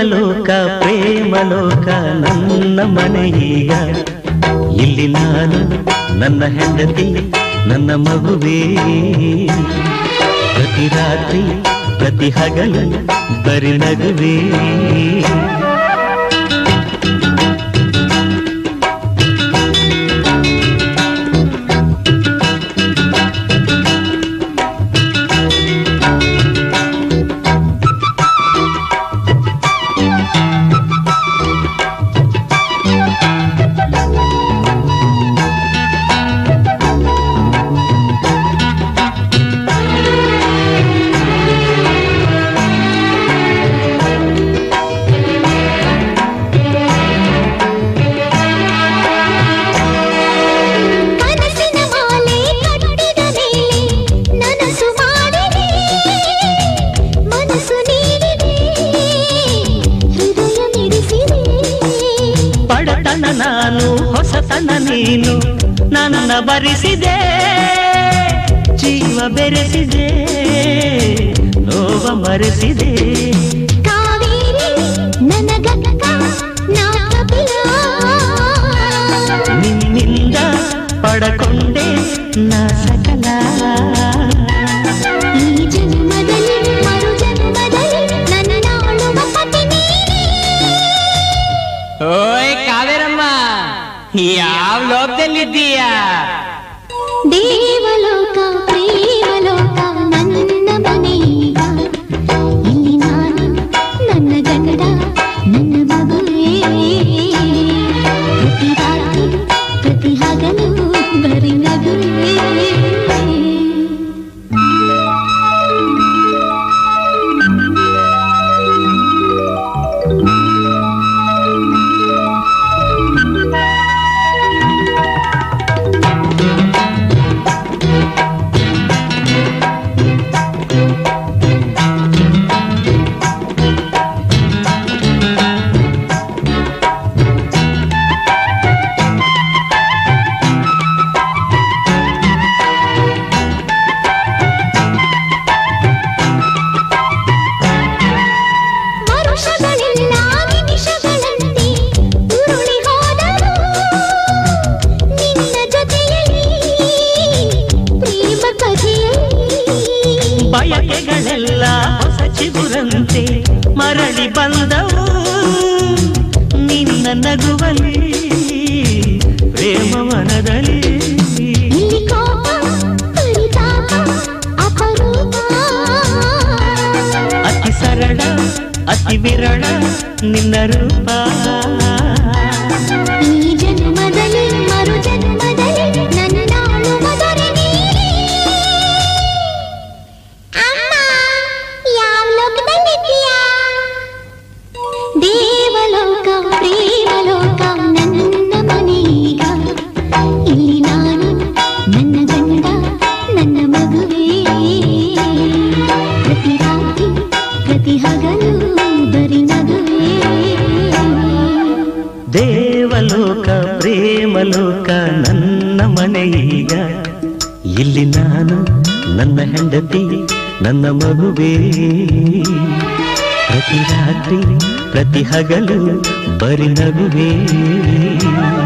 ದೇವಲೋಕ ಪ್ರೇಮಲೋಕ ನನ್ನ ಮನೆಯೀಗ ಇಲ್ಲಿ ನಾನು ನನ್ನ ಹೆಂಡತಿ ನನ್ನ ಮಗುವೇ ಪ್ರತಿ ರಾತ್ರಿ ಪ್ರತಿ ಹಗಲು ಬರಿ ನಗುವೇ ಕನಸಿನ ಮಾಲೆ ಕಟ್ಟಿದ ಮೇಲೆ ನನಸು ಮಾಡಿದೆ ಮನಸ್ಸು ನೀಡಿದೆ ಹೃದಯ ಮಿಡಿಸಿದೆ ಬಡತನ ನಾನು ಹೊಸತನ ನೀನು ನನ್ನ ಬರಿಸಿದೆ ಜೀವ ಬೆರೆಸಿದೆ ನೋವ ಮರೆಸಿದೆ ಕಾವೇರಿ ನನಗಕ್ಕ ನಾ ಕಪಿಲ ನಿನ್ನಿಂದ ಪಡಕೊಂಡೆ ನಾ ಸಕಲ ಈ ಜನ್ಮದಲ್ಲಿ ಮರು ಜನ್ಮದಲ್ಲಿ ನನ್ನ ನಾಳುವ ಪತಿ ನೀನೇ. ಓಯ್ ಕಾವೇರಮ್ಮ ಯಾವ ಲೋಕದಲ್ಲಿದ್ದೀಯಾ ದೇವಲೋಕ ಪ್ರೇಮಲೋಕ ನನ್ನ ಮನೆಯೀಗ ಇಲ್ಲಿ ನಾನು ನನ್ನ ಗಂಡ ನನ್ನ ಮಗುವೇ ಪ್ರತಿ ರಾತ್ರಿ ಪ್ರತಿ ಹಗಲು ಬರಿ ನಗುವೇ ವರುಷಗಳೆಲ್ಲ ನಿಮಿಷಗಳಂತೆ ಉರುಳಿ ಹೋದರು ನಿನ್ನ ಜೊತೆಯಲ್ಲಿ ಪ್ರೇಮ ಕಥೆಯಲ್ಲಿ ಬಯಕೆಗಳೆಲ್ಲ ಹೊಸ ಚಿಗುರಂತೆ ಮರಳಿ ಬಂದವು ನಿನ್ನ ನಗುವಲಿ ಪ್ರೇಮವನದಲ್ಲಿ ಇಲ್ಲಿ ಕೋಪ ಪರಿತಾಪ ಅಪರೂಪ ಅತಿ ಸರಳ ಅತಿ ವಿರಳ ನಿನ್ನ ರೂಪ ಈ ಜನ್ಮದಲ್ಲಿ ಮರು ಜನ್ಮದಲ್ಲಿ ನನ್ನ ನಾಳುವ ದೊರೆ ನೀನೇ. ಅಮ್ಮ ಯಾವ ಲೋಕದಲ್ಲಿದ್ದೀಯಾ ದೇವಲೋಕ ಪ್ರೇಮಲೋಕ ನನ್ನ ಮನೆಯೀಗ ಇಲ್ಲಿ ನಾನು ನನ್ನ ಗಂಡ ನನ್ನ ಮಗುವೇ ಪ್ರತಿ ರಾತ್ರಿ ಪ್ರತಿ ಹಗಲು ಬರಿ ನಗುವೇ ದೇವಲೋಕ ಪ್ರೇಮಲೋಕ ನನ್ನ ಮನೆಯೀಗ ಇಲ್ಲಿ ನಾನು ನನ್ನ ಹೆಂಡತಿ ನನ್ನ ಮಗುವೇ ಪ್ರತಿ ರಾತ್ರಿ ಪ್ರತಿ ಹಗಲು ಬರಿ ನಗುವೇ